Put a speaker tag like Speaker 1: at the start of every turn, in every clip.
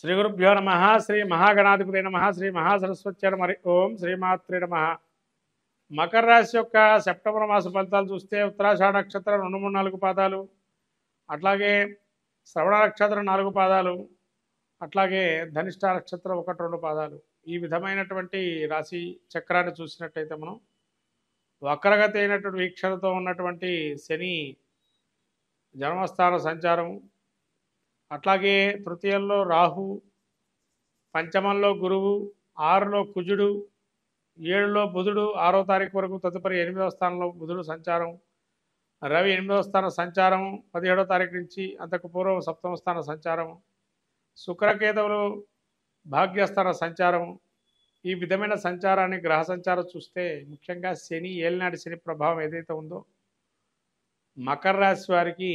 Speaker 1: శ్రీ గురుభ్యో నమ శ్రీ మహాగణాధిపతి నమ శ్రీ మహాసరస్వత్య నమ ఓం శ్రీమాత్రి నమ మకర రాశి యొక్క సెప్టెంబర్ మాస ఫలితాలు చూస్తే ఉత్తరాషాఢ నక్షత్రం రెండు మూడు నాలుగు పాదాలు అట్లాగే శ్రవణ నక్షత్రం నాలుగు పాదాలు అట్లాగే ధనిష్ట నక్షత్రం ఒకటి రెండు పాదాలు ఈ విధమైనటువంటి రాశి చక్రాన్ని చూసినట్టయితే మనం వక్రగతి అయినటువంటి వీక్షణతో ఉన్నటువంటి శని జన్మస్థాన సంచారం అట్లాగే తృతీయంలో రాహు పంచమంలో గురువు ఆరులో కుజుడు ఏడులో బుధుడు ఆరో తారీఖు వరకు తదుపరి ఎనిమిదవ స్థానంలో బుధుడు సంచారం రవి ఎనిమిదవ స్థాన సంచారం పదిహేడవ తారీఖు నుంచి అంతకు పూర్వం సప్తమ స్థాన సంచారం శుక్రకేతవులు భాగ్యస్థాన సంచారం ఈ విధమైన సంచారాన్ని గ్రహ సంచారం చూస్తే ముఖ్యంగా శని ఏలినాటి శని ప్రభావం ఏదైతే ఉందో మకర రాశి వారికి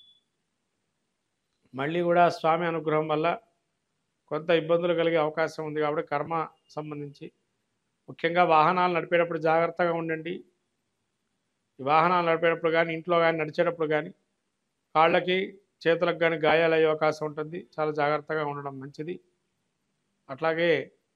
Speaker 1: మళ్ళీ కూడా స్వామి అనుగ్రహం వల్ల కొంత ఇబ్బందులు కలిగే అవకాశం ఉంది కాబట్టి కర్మ సంబంధించి ముఖ్యంగా వాహనాలు నడిపేటప్పుడు జాగ్రత్తగా ఉండండి ఈ వాహనాలు నడిపేటప్పుడు కానీ ఇంట్లో కానీ నడిచేటప్పుడు కానీ కాళ్ళకి చేతులకు కానీ గాయాలు అయ్యే అవకాశం ఉంటుంది చాలా జాగ్రత్తగా ఉండడం మంచిది అట్లాగే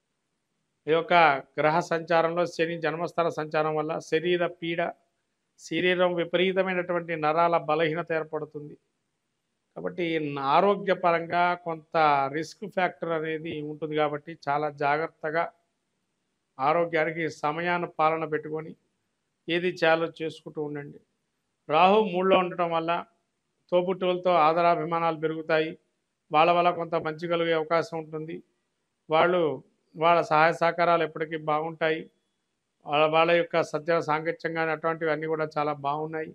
Speaker 1: ఈ యొక్క గ్రహ సంచారంలో శని జన్మస్థాన సంచారం వల్ల శరీర పీడ శరీరం విపరీతమైనటువంటి నరాల బలహీనత ఏర్పడుతుంది కాబట్టి ఆరోగ్యపరంగా కొంత రిస్క్ ఫ్యాక్టర్ అనేది ఉంటుంది కాబట్టి చాలా జాగ్రత్తగా ఆరోగ్యానికి సమయాన్ని పాలన పెట్టుకొని ఏది చేయాలో చేసుకుంటూ ఉండండి రాహు మూడులో ఉండటం వల్ల తోబుట్టువులతో ఆదరాభిమానాలు పెరుగుతాయి వాళ్ళ వల్ల కొంత మంచి కలిగే అవకాశం ఉంటుంది వాళ్ళు వాళ్ళ సహాయ సహకారాలు ఎప్పటికీ బాగుంటాయి వాళ్ళ వాళ్ళ యొక్క సత్య సాంగత్యం కానీ అటువంటివి అన్నీ కూడా చాలా బాగున్నాయి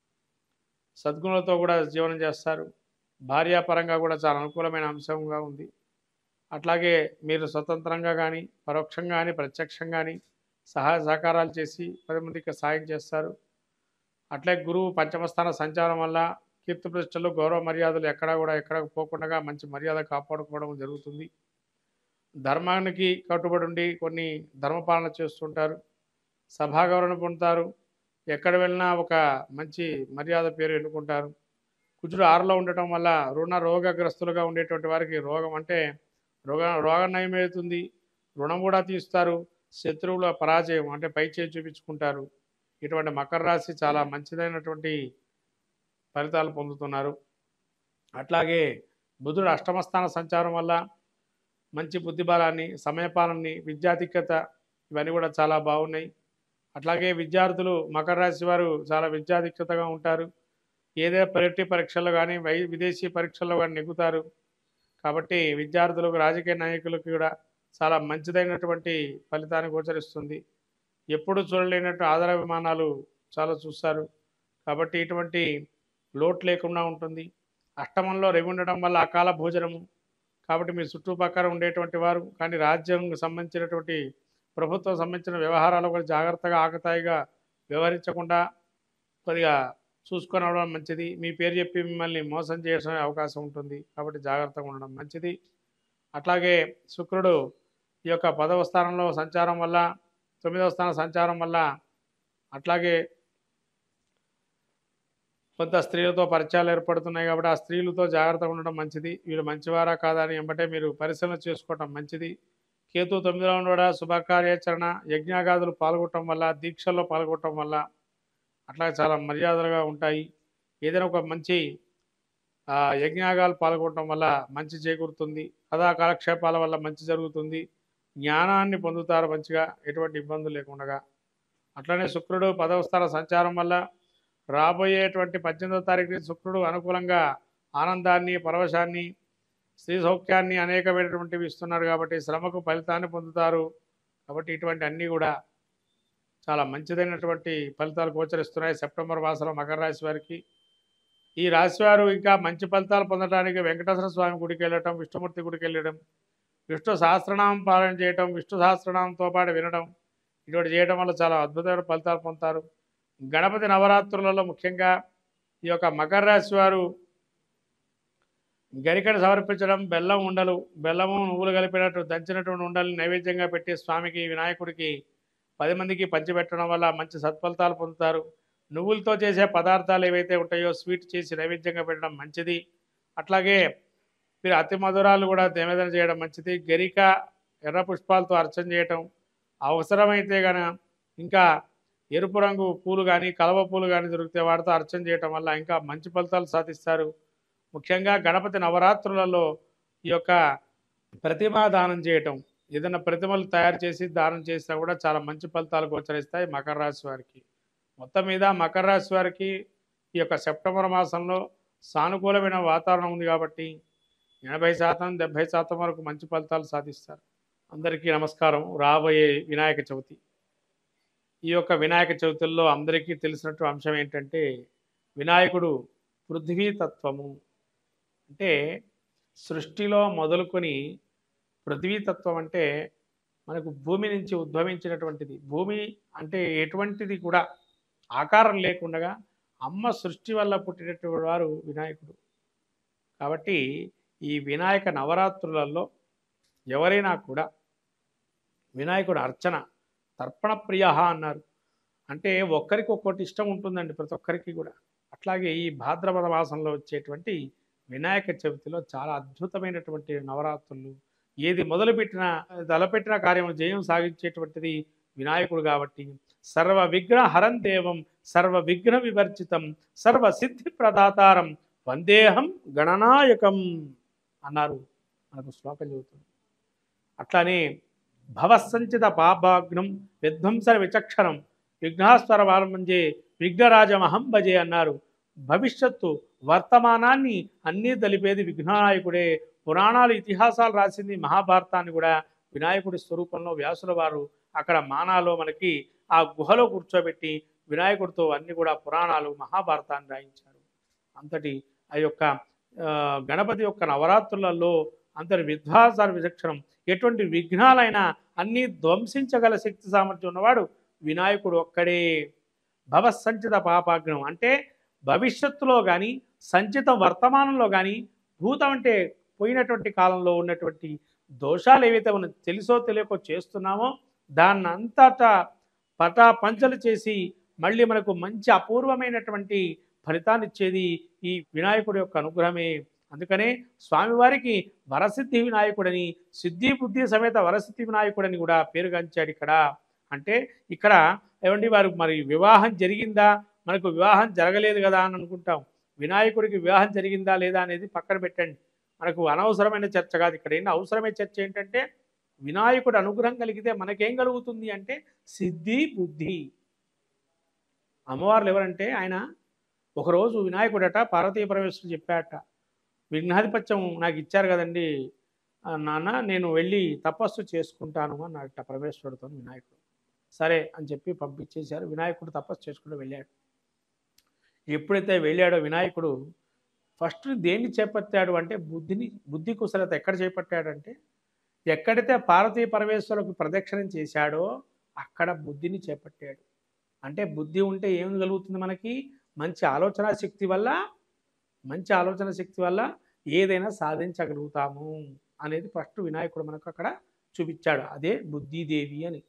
Speaker 1: సద్గుణులతో కూడా జీవనం చేస్తారు భార్యాపరంగా కూడా చాలా అనుకూలమైన అంశంగా ఉంది అట్లాగే మీరు స్వతంత్రంగా కానీ పరోక్షంగా కానీ ప్రత్యక్షంగా కానీ సహాయ సహకారాలు చేసి పది మందికి సాయం చేస్తారు అట్లే గురువు పంచమస్థాన సంచారం వల్ల కీర్తి ప్రతిష్టలు గౌరవ మర్యాదలు ఎక్కడా కూడా ఎక్కడ పోకుండా మంచి మర్యాద కాపాడుకోవడం జరుగుతుంది ధర్మానికి కట్టుబడి ఉండి కొన్ని ధర్మపాలన చేస్తుంటారు సభాగౌరవం పొందుతారు ఎక్కడ వెళ్ళినా ఒక మంచి మర్యాద పేరు ఎన్నుకుంటారు కుజుడు ఆరులో ఉండటం వల్ల రుణ రోగగ్రస్తులుగా ఉండేటువంటి వారికి రోగం అంటే రోగ రోగం నయమవుతుంది రుణం కూడా తీస్తారు శత్రువుల పరాజయం అంటే పై చేయి చూపించుకుంటారు ఇటువంటి మకర రాశి చాలా మంచిదైనటువంటి ఫలితాలు పొందుతున్నారు అట్లాగే బుధుడు అష్టమస్థాన సంచారం వల్ల మంచి బుద్ధిబలాన్ని సమయపాలనని విద్యాధిక్యత ఇవన్నీ కూడా చాలా బాగున్నాయి అట్లాగే విద్యార్థులు మకర రాశి వారు చాలా విద్యాధిక్యతగా ఉంటారు ఏదైనా పరీక్ష పరీక్షల్లో కానీ వై విదేశీ పరీక్షల్లో కానీ నెగ్గుతారు కాబట్టి విద్యార్థులకు రాజకీయ నాయకులకు కూడా చాలా మంచిదైనటువంటి ఫలితాన్ని గోచరిస్తుంది ఎప్పుడు చూడలేనట్టు ఆదరాభిమానాలు చాలా చూస్తారు కాబట్టి ఇటువంటి లోటు లేకుండా ఉంటుంది అష్టమంలో రవి ఉండడం వల్ల అకాల భోజనము కాబట్టి మీ చుట్టుపక్కల ఉండేటువంటి వారు కానీ రాజ్యం సంబంధించినటువంటి ప్రభుత్వం సంబంధించిన వ్యవహారాలు కూడా జాగ్రత్తగా ఆకతాయిగా వ్యవహరించకుండా కొద్దిగా చూసుకొని అవడం మంచిది మీ పేరు చెప్పి మిమ్మల్ని మోసం చేసే అవకాశం ఉంటుంది కాబట్టి జాగ్రత్తగా ఉండడం మంచిది అట్లాగే శుక్రుడు ఈ యొక్క పదవ స్థానంలో సంచారం వల్ల తొమ్మిదవ స్థానం సంచారం వల్ల అట్లాగే కొంత స్త్రీలతో పరిచయాలు ఏర్పడుతున్నాయి కాబట్టి ఆ స్త్రీలతో జాగ్రత్తగా ఉండడం మంచిది వీళ్ళు మంచివారా కాదా అని వెంబటే మీరు పరిశీలన చేసుకోవడం మంచిది కేతు తొమ్మిదిలో కూడా శుభకార్యాచరణ యజ్ఞాగాదులు పాల్గొనడం వల్ల దీక్షల్లో పాల్గొనడం వల్ల అట్లా చాలా మర్యాదలుగా ఉంటాయి ఏదైనా ఒక మంచి ఆ, యజ్ఞాగాలు పాల్గొనడం వల్ల మంచి చేకూరుతుంది కథా కాలక్షేపాల వల్ల మంచి జరుగుతుంది జ్ఞానాన్ని పొందుతారు మంచిగా ఎటువంటి ఇబ్బందులు లేకుండా అట్లనే శుక్రుడు పదవ స్థాన సంచారం వల్ల రాబోయేటువంటి పద్దెనిమిదవ తారీఖు నుంచి శుక్రుడు అనుకూలంగా ఆనందాన్ని పరవశాన్ని స్త్రీ సౌఖ్యాన్ని అనేకమైనటువంటివి ఇస్తున్నాడు కాబట్టి శ్రమకు ఫలితాన్ని పొందుతారు కాబట్టి ఇటువంటి అన్నీ కూడా చాలా మంచిదైనటువంటి ఫలితాలు గోచరిస్తున్నాయి సెప్టెంబర్ మాసంలో మకర రాశి వారికి ఈ రాశి వారు ఇంకా మంచి ఫలితాలు పొందడానికి వెంకటేశ్వర స్వామి గుడికి వెళ్ళటం విష్ణుమూర్తి గుడికి వెళ్ళడం విష్ణు సహస్రనామం పాలన చేయటం విష్ణు సహస్రనామంతో పాటు వినడం ఇటువంటి చేయడం వల్ల చాలా అద్భుతమైన ఫలితాలు పొందుతారు గణపతి నవరాత్రులలో ముఖ్యంగా ఈ యొక్క మకర రాశి వారు గరికడ సమర్పించడం బెల్లం ఉండలు బెల్లము నువ్వులు కలిపినట్టు దంచినటువంటి ఉండల్ని నైవేద్యంగా పెట్టి స్వామికి వినాయకుడికి పది మందికి పంచిపెట్టడం వల్ల మంచి సత్ఫలితాలు పొందుతారు నువ్వులతో చేసే పదార్థాలు ఏవైతే ఉంటాయో స్వీట్ చేసి నైవేద్యంగా పెట్టడం మంచిది అట్లాగే మీరు అతి మధురాలు కూడా నివేదన చేయడం మంచిది గరిక ఎర్ర పుష్పాలతో అర్చన చేయటం అవసరమైతే గన ఇంకా ఎరుపు రంగు పూలు కానీ కలవ పూలు కానీ దొరికితే వాటితో అర్చన చేయటం వల్ల ఇంకా మంచి ఫలితాలు సాధిస్తారు ముఖ్యంగా గణపతి నవరాత్రులలో ఈ యొక్క ప్రతిమా దానం చేయటం ఏదైనా ప్రతిమలు తయారు చేసి దానం చేసినా కూడా చాలా మంచి ఫలితాలు గోచరిస్తాయి మకర రాశి వారికి మొత్తం మీద మకర రాశి వారికి ఈ యొక్క సెప్టెంబర్ మాసంలో సానుకూలమైన వాతావరణం ఉంది కాబట్టి ఎనభై శాతం డెబ్భై శాతం వరకు మంచి ఫలితాలు సాధిస్తారు అందరికీ నమస్కారం రాబోయే వినాయక చవితి ఈ యొక్క వినాయక చవితుల్లో అందరికీ తెలిసినట్టు అంశం ఏంటంటే వినాయకుడు పృథ్వీ తత్వము అంటే సృష్టిలో మొదలుకొని పృథ్వీతత్వం అంటే మనకు భూమి నుంచి ఉద్భవించినటువంటిది భూమి అంటే ఎటువంటిది కూడా ఆకారం లేకుండా అమ్మ సృష్టి వల్ల పుట్టినటువంటి వారు వినాయకుడు కాబట్టి ఈ వినాయక నవరాత్రులలో ఎవరైనా కూడా వినాయకుడు అర్చన తర్పణ ప్రియ అన్నారు అంటే ఒక్కరికి ఒక్కొక్కటి ఇష్టం ఉంటుందండి ప్రతి ఒక్కరికి కూడా అట్లాగే ఈ భాద్రపద మాసంలో వచ్చేటువంటి వినాయక చవితిలో చాలా అద్భుతమైనటువంటి నవరాత్రులు ఏది మొదలుపెట్టినా తలపెట్టిన కార్యం జయం సాగించేటువంటిది వినాయకుడు కాబట్టి సర్వ విఘ్న హరం దేవం సర్వ విఘ్న వివర్జితం సర్వ సిద్ధి ప్రదాతారం వందేహం గణనాయకం అన్నారు మనకు శ్లోకం చెబుతుంది అట్లానే భవసంచిత పాపాగ్నం విధ్వంస విచక్షణం విఘ్నాస్వర వారంభంజే విఘ్నరాజమహం భజే అన్నారు భవిష్యత్తు వర్తమానాన్ని అన్నీ తెలిపేది విఘ్ననాయకుడే పురాణాలు ఇతిహాసాలు రాసింది మహాభారతాన్ని కూడా వినాయకుడి స్వరూపంలో వ్యాసుల వారు అక్కడ మానాలో మనకి ఆ గుహలో కూర్చోబెట్టి వినాయకుడితో అన్ని కూడా పురాణాలు మహాభారతాన్ని రాయించారు అంతటి ఆ యొక్క ఆ, గణపతి యొక్క నవరాత్రులలో అంతటి విధ్వాసార విచక్షణం ఎటువంటి విఘ్నాలైనా అన్నీ ధ్వంసించగల శక్తి సామర్థ్యం ఉన్నవాడు వినాయకుడు ఒక్కడే భవసంచిత పాపాగ్నం అంటే భవిష్యత్తులో కానీ సంచిత వర్తమానంలో కానీ భూతం అంటే పోయినటువంటి కాలంలో ఉన్నటువంటి దోషాలు ఏవైతే మనం తెలుసో తెలియకో చేస్తున్నామో దాన్ని అంతటా పటా పంచలు చేసి మళ్ళీ మనకు మంచి అపూర్వమైనటువంటి ఫలితాన్ని ఇచ్చేది ఈ వినాయకుడి యొక్క అనుగ్రహమే అందుకనే స్వామివారికి వరసిద్ధి వినాయకుడని సిద్ధి బుద్ధి సమేత వరసిద్ధి వినాయకుడని కూడా పేరుగాంచాడు ఇక్కడ అంటే ఇక్కడ ఏమండి వారు మరి వివాహం జరిగిందా మనకు వివాహం జరగలేదు కదా అని అనుకుంటాం వినాయకుడికి వివాహం జరిగిందా లేదా అనేది పక్కన పెట్టండి మనకు అనవసరమైన చర్చ కాదు ఇక్కడ ఏంటి అవసరమైన చర్చ ఏంటంటే వినాయకుడు అనుగ్రహం కలిగితే మనకేం కలుగుతుంది అంటే సిద్ధి బుద్ధి అమ్మవార్లు ఎవరంటే ఆయన ఒకరోజు వినాయకుడట పార్వతీ పరమేశ్వరుడు చెప్పాట విఘ్నాధిపత్యం నాకు ఇచ్చారు కదండి ఆ, నాన్న నేను వెళ్ళి తపస్సు చేసుకుంటాను అన్నట పరమేశ్వరుడితో వినాయకుడు సరే అని చెప్పి పంపించేశారు వినాయకుడు తపస్సు చేసుకుంటూ వెళ్ళాడు ఎప్పుడైతే వెళ్ళాడో వినాయకుడు ఫస్ట్ దేన్ని చేపట్టాడు అంటే బుద్ధిని బుద్ధి కుశలత ఎక్కడ చేపట్టాడంటే ఎక్కడైతే పార్వతీ పరమేశ్వరులకు ప్రదక్షిణం చేశాడో అక్కడ బుద్ధిని చేపట్టాడు అంటే బుద్ధి ఉంటే ఏం కలుగుతుంది మనకి మంచి ఆలోచన శక్తి వల్ల మంచి ఆలోచన శక్తి వల్ల ఏదైనా సాధించగలుగుతాము అనేది ఫస్ట్ వినాయకుడు మనకు అక్కడ చూపించాడు అదే బుద్ధిదేవి అని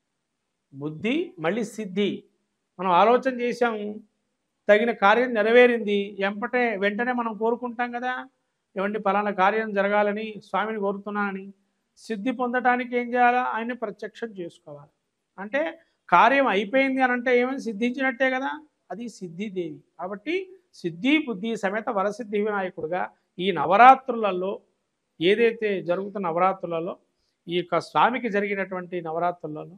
Speaker 1: బుద్ధి మళ్ళీ సిద్ధి మనం ఆలోచన చేసాము తగిన కార్యం నెరవేరింది ఎంపటే వెంటనే మనం కోరుకుంటాం కదా ఏమండి పలానా కార్యం జరగాలని స్వామిని కోరుతున్నానని సిద్ధి పొందటానికి ఏం చేయాలా ఆయన ప్రత్యక్షం చేసుకోవాలి అంటే కార్యం అయిపోయింది అని అంటే ఏమైనా సిద్ధించినట్టే కదా అది సిద్ధిదేవి కాబట్టి సిద్ధి బుద్ధి సమేత వరసిద్ధి వినాయకుడుగా ఈ నవరాత్రులలో ఏదైతే జరుగుతున్న నవరాత్రులలో ఈ యొక్క స్వామికి జరిగినటువంటి నవరాత్రులలో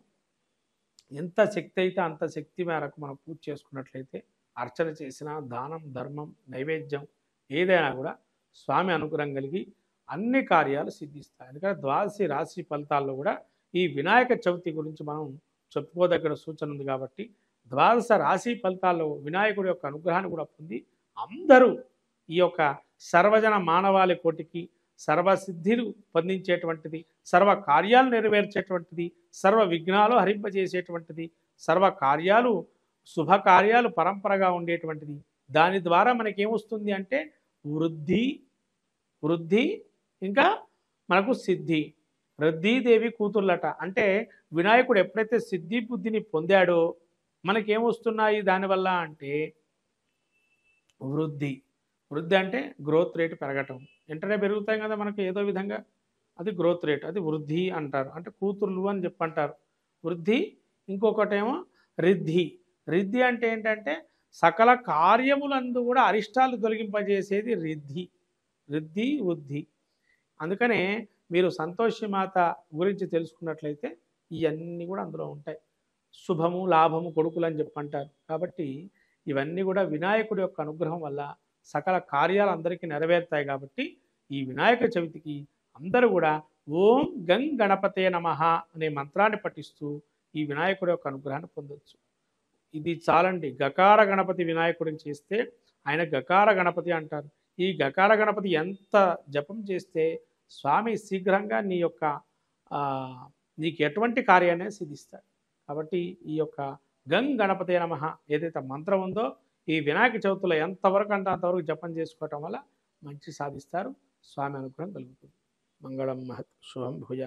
Speaker 1: ఎంత శక్తి అయితే అంత శక్తి మేరకు మనం పూజ చేసుకున్నట్లయితే అర్చన చేసిన దానం ధర్మం నైవేద్యం ఏదైనా కూడా స్వామి అనుగ్రహం కలిగి అన్ని కార్యాలు సిద్ధిస్తాయి ఎందుకంటే ద్వాదశి రాశి ఫలితాల్లో కూడా ఈ వినాయక చవితి గురించి మనం చెప్పుకోదగిన సూచన ఉంది కాబట్టి ద్వాదశ రాశి ఫలితాల్లో వినాయకుడి యొక్క అనుగ్రహాన్ని కూడా పొంది అందరూ ఈ యొక్క సర్వజన మానవాళి కోటికి సర్వసిద్ధిలు పొందించేటువంటిది సర్వ కార్యాలు నెరవేర్చేటువంటిది సర్వ విఘ్నాలు హరింపజేసేటువంటిది సర్వ కార్యాలు శుభకార్యాలు పరంపరగా ఉండేటువంటిది దాని ద్వారా మనకేమొస్తుంది అంటే వృద్ధి వృద్ధి ఇంకా మనకు సిద్ధి వృద్ధిదేవి కూతుర్లట అంటే వినాయకుడు ఎప్పుడైతే సిద్ధి బుద్ధిని పొందాడో మనకేమొస్తున్నాయి దానివల్ల అంటే వృద్ధి వృద్ధి అంటే గ్రోత్ రేట్ పెరగటం వెంటనే పెరుగుతాయి కదా మనకి ఏదో విధంగా అది గ్రోత్ రేట్ అది వృద్ధి అంటారు అంటే కూతుర్లు అని చెప్పి అంటారు వృద్ధి ఇంకొకటేమో రిద్ధి రిద్ధి అంటే ఏంటంటే సకల కార్యములందు కూడా అరిష్టాలు తొలగింపజేసేది రిద్ధి రిద్ధి వృద్ధి అందుకనే మీరు సంతోషి మాత గురించి తెలుసుకున్నట్లయితే ఇవన్నీ కూడా అందులో ఉంటాయి శుభము లాభము కొడుకులు అని చెప్పి అంటారు కాబట్టి ఇవన్నీ కూడా వినాయకుడి యొక్క అనుగ్రహం వల్ల సకల కార్యాలు అందరికీ నెరవేరుతాయి కాబట్టి ఈ వినాయక చవితికి అందరూ కూడా ఓం గం గణపతే నమ అనే మంత్రాన్ని పఠిస్తూ ఈ వినాయకుడి యొక్క అనుగ్రహాన్ని పొందొచ్చు ఇది చాలండి గకార గణపతి వినాయకుడిని చేస్తే ఆయన గకార గణపతి అంటారు ఈ గకార గణపతి ఎంత జపం చేస్తే స్వామి శీఘ్రంగా నీ యొక్క ఆ, నీకు ఎటువంటి కార్యాన్ని సిద్ధిస్తాడు కాబట్టి ఈ యొక్క గం గణపతే నమ ఏదైతే మంత్రం ఉందో ఈ వినాయక చవితిలో ఎంతవరకు అంటే అంతవరకు జపం చేసుకోవటం వల్ల మంచి సాధిస్తారు స్వామి అనుగ్రహం కలుగుతుంది మంగళం మహత్ శుభం భూజ